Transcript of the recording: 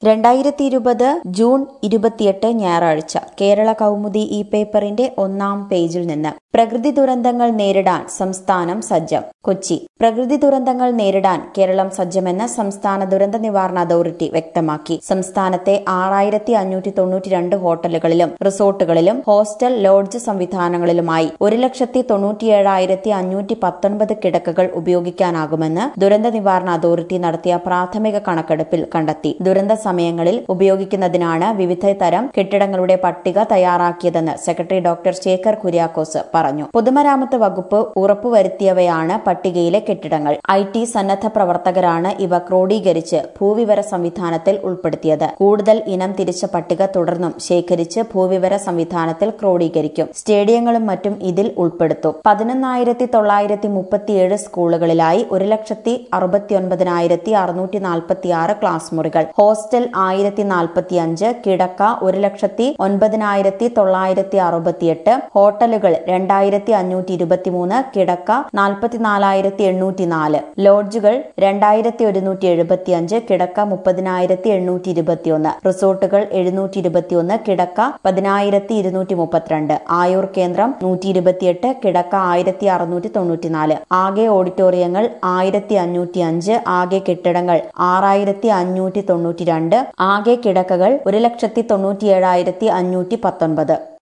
രണ്ടായിരത്തി ഇരുപത് ജൂൺ ഇരുപത്തിയെട്ട് ഞായറാഴ്ച കേരള കൗമുദി ഈ പേപ്പറിന്റെ ഒന്നാം പേജിൽ നിന്ന് പ്രകൃതി ദുരന്തങ്ങൾ നേരിടാൻ സംസ്ഥാനം സജ്ജം കൊച്ചി പ്രകൃതി ദുരന്തങ്ങൾ നേരിടാൻ കേരളം സജ്ജമെന്ന് സംസ്ഥാന ദുരന്ത നിവാരണ അതോറിറ്റി വ്യക്തമാക്കി സംസ്ഥാനത്തെ ആറായിരത്തി അഞ്ഞൂറ്റി തൊണ്ണൂറ്റി രണ്ട് ഹോട്ടലുകളിലും റിസോർട്ടുകളിലും ഹോസ്റ്റൽ ലോഡ്ജ് സംവിധാനങ്ങളിലുമായി ഒരു ലക്ഷത്തി തൊണ്ണൂറ്റിയേഴായിരത്തി അഞ്ഞൂറ്റി പത്തൊൻപത് കിടക്കകൾ ഉപയോഗിക്കാനാകുമെന്ന് ദുരന്ത നിവാരണ അതോറിറ്റി നടത്തിയ പ്രാഥമിക കണക്കെടുപ്പിൽ കണ്ടെത്തി ദുരന്ത സമയങ്ങളിൽ ഉപയോഗിക്കുന്നതിനാണ് വിവിധ തരം കെട്ടിടങ്ങളുടെ പട്ടിക തയ്യാറാക്കിയതെന്ന് സെക്രട്ടറി ഡോക്ടർ ശേഖർ കുര്യാക്കോസ് പറഞ്ഞു പൊതുമരാമത്ത് വകുപ്പ് ഉറപ്പുവരുത്തിയവയാണ് പട്ടികയിലെ കെട്ടിടങ്ങൾ ഐ ടി സന്നദ്ധ പ്രവർത്തകരാണ് ഇവ ക്രോഡീകരിച്ച് ഭൂവിവര സംവിധാനത്തിൽ ഉൾപ്പെടുത്തിയത് കൂടുതൽ ഇനം തിരിച്ച പട്ടിക തുടർന്നും ശേഖരിച്ച് ഭൂവിവര സംവിധാനത്തിൽ ക്രോഡീകരിക്കും സ്റ്റേഡിയങ്ങളും മറ്റും ഇതിൽ ഉൾപ്പെടുത്തും പതിനൊന്നായിരത്തി തൊള്ളായിരത്തി മുപ്പത്തിയേഴ് സ്കൂളുകളിലായി ഒരു ലക്ഷത്തി അറുപത്തിയൊൻപതിനായിരത്തി അറുന്നൂറ്റി നാൽപ്പത്തിയാറ് ക്ലാസ് മുറികൾ ഹോസ്റ്റൽ ആയിരത്തി നാൽപ്പത്തിയഞ്ച് കിടക്ക ഒരു ലക്ഷത്തി ഒൻപതിനായിരത്തി തൊള്ളായിരത്തി അറുപത്തിയെട്ട് ഹോട്ടലുകൾ രണ്ടായിരത്തി അഞ്ഞൂറ്റി ഇരുപത്തിമൂന്ന് കിടക്ക നാൽപ്പത്തിനാലായിരത്തി എണ്ണൂറ്റി നാല് ലോഡ്ജുകൾ രണ്ടായിരത്തി ഒരുന്നൂറ്റി എഴുപത്തിയഞ്ച് കിടക്ക മുപ്പതിനായിരത്തി എണ്ണൂറ്റി ഇരുപത്തിയൊന്ന് റിസോർട്ടുകൾ എഴുന്നൂറ്റി ഇരുപത്തിയൊന്ന് കിടക്ക പതിനായിരത്തി ഇരുന്നൂറ്റി മുപ്പത്തിരണ്ട് ആയൂർ കേന്ദ്രം നൂറ്റി ഇരുപത്തിയെട്ട് കിടക്ക ആയിരത്തി അറുന്നൂറ്റി തൊണ്ണൂറ്റിനാല് ആകെ ഓഡിറ്റോറിയങ്ങൾ ആയിരത്തി അഞ്ഞൂറ്റി അഞ്ച് ആകെ കെട്ടിടങ്ങൾ ആറായിരത്തി അഞ്ഞൂറ്റി തൊണ്ണൂറ്റി രണ്ട് ആകെ കിടക്കകൾ ഒരു ലക്ഷത്തി തൊണ്ണൂറ്റിയേഴായിരത്തി അഞ്ഞൂറ്റി പത്തൊൻപത്